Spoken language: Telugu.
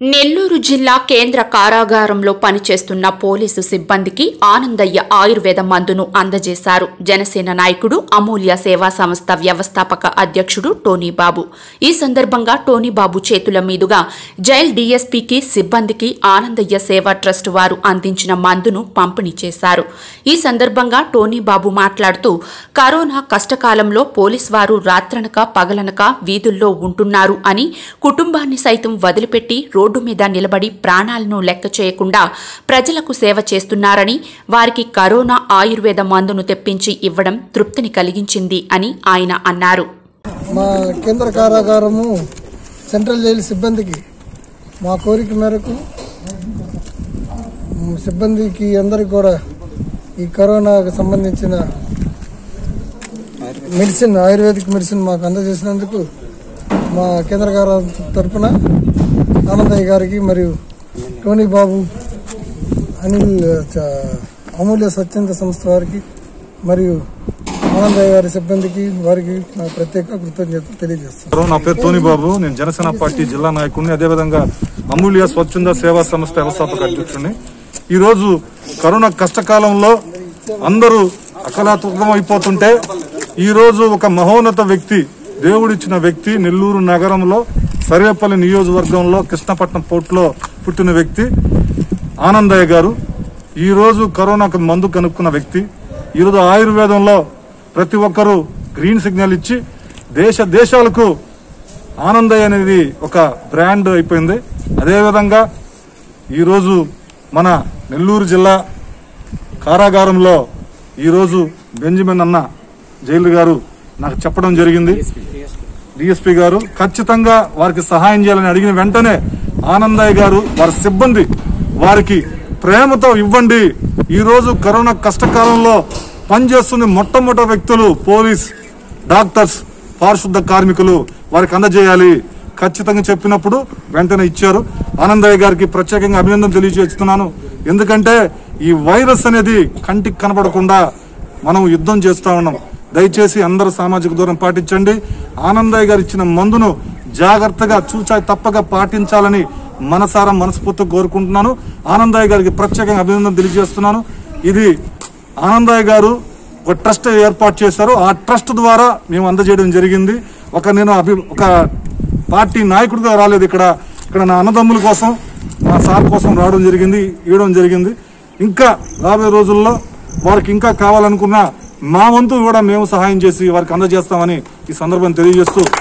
నెల్లూరు జిల్లా కేంద్ర కారాగారంలో పనిచేస్తున్న పోలీసు సిబ్బందికి ఆనందయ్య ఆయుర్వేద మందును అందజేశారు జనసేన నాయకుడు అమూల్య సేవా సంస్థ వ్యవస్థాపక అధ్యక్షుడు టోనీబాబు ఈ సందర్భంగా టోనీబాబు చేతుల మీదుగా జైల్ డీఎస్పీకి సిబ్బందికి ఆనందయ్య సేవా ట్రస్ట్ వారు అందించిన మందును పంపిణీ చేశారు ఈ సందర్భంగా టోనీబాబు మాట్లాడుతూ కరోనా కష్టకాలంలో పోలీస్ వారు రాత్రనక పగలనక వీధుల్లో ఉంటున్నారు అని కుటుంబాన్ని సైతం వదిలిపెట్టి రోడ్డు మీద నిలబడి ప్రాణాలను లెక్క చేయకుండా ప్రజలకు సేవ చేస్తున్నారని వారికి కరోనా ఆయుర్వేద మందును తెప్పించి ఇవ్వడం తృప్తిని కలిగించింది అని ఆయన అన్నారు మా కేంద్ర కారాగారము సెంట్రల్ జైలు సిబ్బందికి మా కోరిక మేరకు మ్, సిబ్బందికి అందరికి కూడా ఈ కరోనాకు సంబంధించిన మెడిసిన్ ఆయుర్వేదిక్ మెడిసిన్ మాకు అందజేసినందుకు మా కేంద్ర కారాగారం తరపున ఆనందయ్య గారికి మరియు టోనీ బాబు అనిల్ చ- అమూల్య స్వచ్ఛంద సంస్థ వారికి మరియు ఆనందయ్య గారి సిబ్బందికి వారికి నా ప్రత్యేక కృతజ్ఞతలు తెలియజేస్తాను నా పేరు టోనీ బాబు నేను జనసేన పార్టీ జిల్లా నాయకుడిని అదేవిధంగా అమూల్య స్వచ్ఛంద సేవా సంస్థ వ్యవస్థాపక అధ్యక్షుడిని ఈ రోజు కరోనా కష్టకాలంలో అందరూ అకలాతుకం అయిపోతుంటే ఈ రోజు ఒక మహోన్నత వ్యక్తి దేవుడిచ్చిన వ్యక్తి నెల్లూరు నగరంలో సర్వేపల్లి నియోజకవర్గంలో కృష్ణపట్నం పోర్టులో పుట్టిన వ్యక్తి ఆనందయ్య గారు ఈ రోజు కరోనాకు మందు కనుక్కున్న వ్యక్తి ఈ రోజు ఆయుర్వేదంలో ప్రతి ఒక్కరూ గ్రీన్ సిగ్నల్ ఇచ్చి దేశ దేశాలకు ఆనందయ్య అనేది ఒక బ్రాండ్ అయిపోయింది అదేవిధంగా ఈరోజు మన నెల్లూరు జిల్లా కారాగారంలో ఈరోజు బెంజమిన్ అన్న జైలు గారు నాకు చెప్పడం జరిగింది డిఎస్పీ గారు ఖచ్చితంగా వారికి సహాయం చేయాలని అడిగిన వెంటనే ఆనందయ్య గారు వారి సిబ్బంది వారికి ప్రేమతో ఇవ్వండి ఈ రోజు కరోనా కష్టకాలంలో పనిచేస్తున్న మొట్టమొదటి వ్యక్తులు పోలీస్ డాక్టర్స్ పారిశుద్ధ కార్మికులు వారికి అందజేయాలి ఖచ్చితంగా చెప్పినప్పుడు వెంటనే ఇచ్చారు ఆనందయ్య గారికి ప్రత్యేకంగా అభినందన తెలియజేస్తున్నాను ఎందుకంటే ఈ వైరస్ అనేది కంటికి కనబడకుండా మనం యుద్ధం చేస్తా ఉన్నాం దయచేసి అందరూ సామాజిక దూరం పాటించండి ఆనందయ్య గారు ఇచ్చిన మందును జాగ్రత్తగా చూచా తప్పక పాటించాలని మనసారా మనస్ఫూర్తిగా కోరుకుంటున్నాను ఆనందయ్య గారికి ప్రత్యేకంగా అభినందన తెలియజేస్తున్నాను ఇది ఆనందయ్య గారు ఒక ట్రస్ట్ ఏర్పాటు చేశారు ఆ ట్రస్ట్ ద్వారా మేము అందజేయడం జరిగింది ఒక నేను అభి ఒక పార్టీ నాయకుడిగా రాలేదు ఇక్కడ ఇక్కడ నా అన్నదమ్ముల కోసం మా సార్ కోసం రావడం జరిగింది ఇవ్వడం జరిగింది ఇంకా రాబోయే రోజుల్లో వారికి ఇంకా కావాలనుకున్న మా వంతు కూడా మేము సహాయం చేసి వారికి అందజేస్తామని ఈ సందర్భం తెలియజేస్తూ